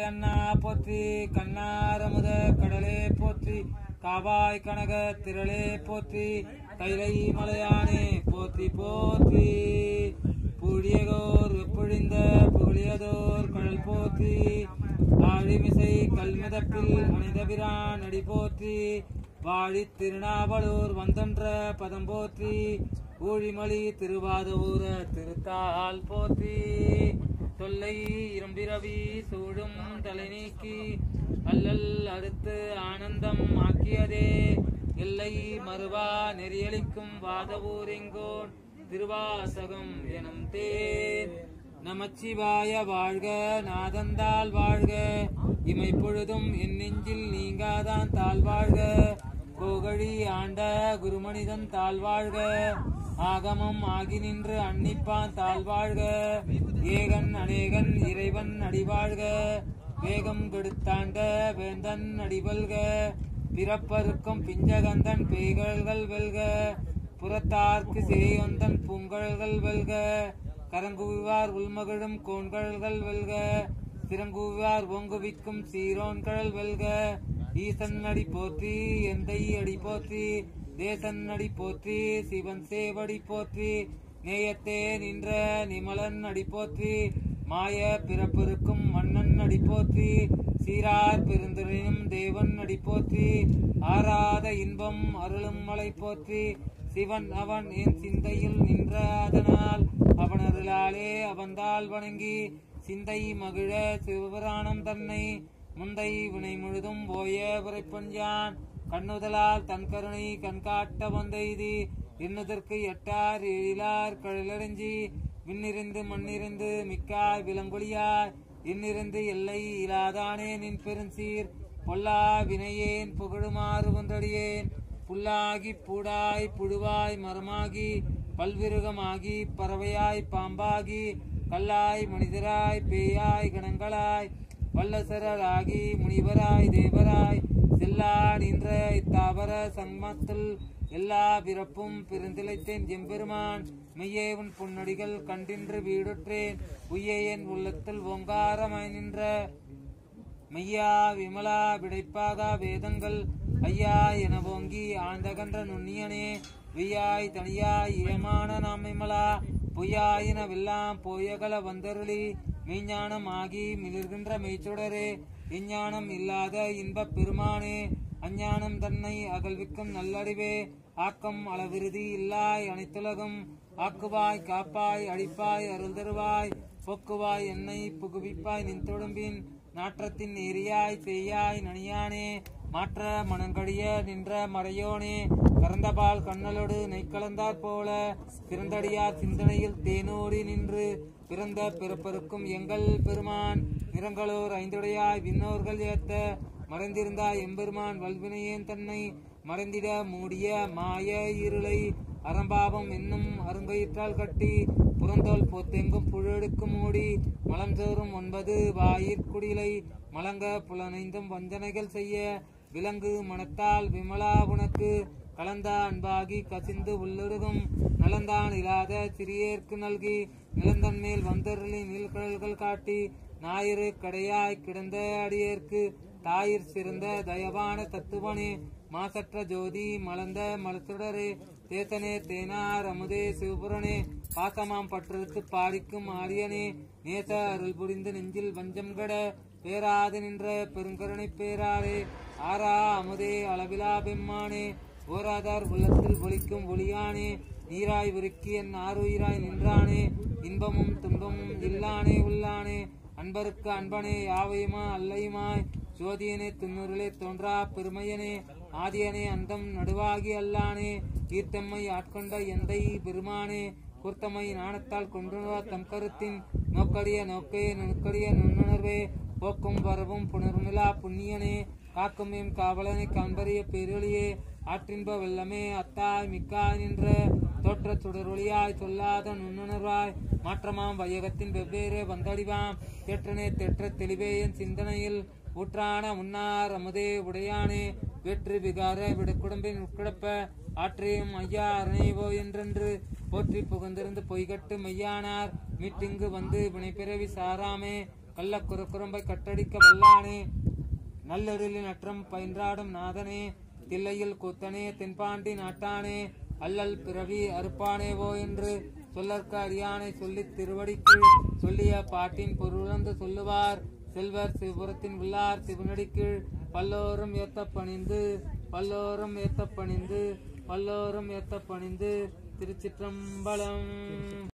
கலையண்ணா போற்றி கண்ணாரமுத கடலே போற்றி காவாய் கனக திரளே போற்றி கைலை மலையானே போற்றி போற்றி புழியதோர் வெப்பொழிந்த புகழியதோர் கடல் போற்றி ஆழிமிசை கல்மிதப்பில் அணிந்தபிரான் அடி போற்றி வாழித் திருநாவலூர் வந்தன்ற பதம் போற்றி ஊழிமொழி திருவாதூர திருத்தால் போற்றி தொல்லை இரும்பிரவி சூடும் தலை நீக்கி அல்லல் அறுத்து ஆனந்தம் ஆக்கியதே எல்லை மறுவா நெறியளிக்கும் வாதவூரெங்கோன் திருவாசகம் எனும் தேர் நமச்சிவாய வாழ்க நாதந்தால் வாழ்க இமை பொழுதும் என் நெஞ்சில் நீங்காதான் தாழ் வாழ்க கோகழி ஆண்ட குருமனிதன் தாழ் வாழ்க ஆகமம் ஆகி நின்று அன்னிப்பான் தாழ் வாழ்க ஏகன் அநேகன் இறைவன் அடிவாழ்க வேகம் கெடுத்தாண்ட வேந்தன் அடிவல்க பிறப்பருக்கும் பிஞ்சகந்தன் பேய்கள்கள் வெல்க புறத்தார்க்கு சேயொந்தன் பூங்கழல்கள் வெல்க கரங்குவிவார் உள்மகிழும் கோண்கழல்கள் வெல்க சிறங்குவிவார் ஓங்குவிக்கும் சீரோன்கழல் வெல்க ஈசன் அடி போற்றி எந்தை அடி போற்றி தேசன் அடி போற்றி சிவன் சேவடி போற்றி நேயத்தே நின்ற நிமலன் அடி போற்றி மாய பிறப்பிருக்கும் மன்னன் அடி போற்றி சீரார் பெருந்துரையும் தேவன் அடி போற்றி ஆராத இன்பம் அருளும் மலை போற்றி சிவன் அவன் என் சிந்தையில் நின்ற அதனால் அவன் அருளாலே அவன்தால் வணங்கி சிந்தை மகிழ சிவபுராணம் தன்னை முந்தை வினை முழுதும் போய உரைப்பஞ்சான் கண்ணுதலால் தன் கருணை கண்காட்ட வந்தெய்தி எண்ணுதற்கு எட்டார் எழிலார் கழலறிஞ்சி விண்ணிருந்து மண்ணிருந்து மிக்காய் விலங்கொழியாய் இன்னிருந்து எல்லை இலாதானே நின் பெருஞ்சீர் பொல்லா வினையேன் புகழுமாறு ஒன்றடியேன் புல்லாகி பூடாய் புழுவாய் மரமாகி பல்விருகமாகி பறவையாய் பாம்பாகி கல்லாய் மனிதராய் பேயாய் கணங்களாய் வல்லசரராகி முனிவராய் தேவராய் செல்லா நின்ற இத்தாவர சங்கமத்தில் எல்லா பிறப்பும் பிறந்திழைத்தேன் எம்பெருமான் மெய்யே உன் பொன்னடிகள் கண்டின்று வீடுற்றேன் உய்யே என் உள்ளத்தில் ஓங்காரமாய் நின்ற மெய்யா விமலா விடைப்பாகா வேதங்கள் ஐயா என ஓங்கி ஆழ்ந்தகன்ற நுண்ணியனே வெய்யாய் தனியாய் ஏமான நாமிமலா பொய்யாயின வெல்லாம் போயகல வந்தருளி மெய்ஞானம் ஆகி மிளிர்கின்ற மெய்ச்சுடரே விஞ்ஞானம் இல்லாத இன்பப் பெருமானே அஞ்ஞானம் தன்னை அகழ்விக்கும் நல்லறிவே ஆக்கம் அளவிருதி இல்லாய் அனைத்துலகும் ஆக்குவாய் காப்பாய் அடிப்பாய் அருள் தருவாய் போக்குவாய் என்னை புகுவிப்பாய் நின் தொடும்பின் நாற்றத்தின் எரியாய் செய்யாய் நனியானே மாற்ற மனங்கடிய நின்ற மறையோனே கறந்தபால் கண்ணலோடு நெய்க்கலந்தாற் போல பிறந்தடியார் சிந்தனையில் தேனோடி நின்று பிறந்த பிறப்பருக்கும் எங்கள் பெருமான் நிறங்களோர் ஐந்துடையாய் விண்ணோர்கள் ஏத்த மறைந்திருந்தாய் எம்பெருமான் வல்வினையேன் தன்னை மறைந்திட மூடிய மாய இருளை அறம்பாவம் என்னும் அருங்கயிற்றால் கட்டி புறந்தோல் போத்தெங்கும் புழெடுக்கும் மூடி மலஞ்சோறும் ஒன்பது வாயிற்குடிலை மலங்க புலனைந்தும் வஞ்சனைகள் செய்ய விலங்கு மனத்தால் விமலா உனக்கு கலந்த அன்பாகி கசிந்து உள்ளுருகும் நலந்தான் இல்லாத சிறியேற்கு நல்கி நிலந்தன் மேல் வந்தருளி நீள்கடல்கள் காட்டி ஞாயிறு கடையாய் கிடந்த அடியேற்கு தாயிற் சிறந்த தயவான தத்துவனே மாசற்ற ஜோதி மலர்ந்த மலசுடரே தேசனே தேனார் அமுதே சிவபுரனே பாசமாம் பற்றறுத்து பாடிக்கும் ஆரியனே நேச அருள் புரிந்து நெஞ்சில் வஞ்சம் கட பேராது நின்ற பெருங்கருணை பேராரே ஆரா அமுதே அளவிலா பெம்மானே ஓராதார் உள்ளத்தில் ஒலிக்கும் ஒளியானே நீராய் உருக்கி என் ஆறுயிராய் நின்றானே இன்பமும் துன்பமும் இல்லானே உள்ளானே அன்பருக்கு அன்பனே யாவையுமா அல்லையுமாய் ஜோதியனே துன்னுருளே தோன்றா பெருமையனே ஆதியனே அந்தம் நடுவாகி அல்லானே ஈர்த்தம்மை ஆட்கொண்ட எந்தை பெருமானே கூர்த்தமை நாணத்தால் கொண்டுவா தம் கருத்தின் நோக்கடிய நோக்கே நுணுக்கடிய நுண்ணுணர்வே போக்கும் வரவும் புணர்மிலா புண்ணியனே காக்கும் எம் காவலனை காண்பறிய பேரொழியே ஆற்றின்ப வெள்ளமே அத்தாய் மிக்காய் நின்ற தோற்ற சுடரொளியாய் சொல்லாத நுண்ணுணர்வாய் மாற்றமாம் வையகத்தின் வெவ்வேறு வந்தடிவாம் தேற்றனே தேற்ற தெளிவே என் சிந்தனையில் ஊற்றான முன்னார் அமுதே உடையானே வேற்று விகார விடுக்குடம்பின் உட்கிடப்ப ஆற்றியும் ஐயா அரணேவோ என்றென்று போற்றி புகுந்திருந்து பொய்கட்டு மெய்யானார் மீட்டிங்கு வந்து வினைப்பிறவி சாராமே கள்ளக்குறு குறும்பை கட்டடிக்க வல்லானே நல்லெழிலின் அற்றம் பயின்றாடும் நாதனே தில்லையில் கூத்தனே தென்பாண்டி நாட்டானே அல்லல் பிறவி அறுப்பானேவோ என்று சொல்லற்க அடியானை சொல்லித் திருவடிக்கு சொல்லிய பாட்டின் பொருளந்து சொல்லுவார் செல்வர் சிவபுரத்தின் உள்ளார் சிவனடிக்கீழ் பல்லோரும் ஏத்த பணிந்து பல்லோரும் ஏத்த பணிந்து பல்லோரும் ஏத்த பணிந்து திருச்சிற்றம்பலம்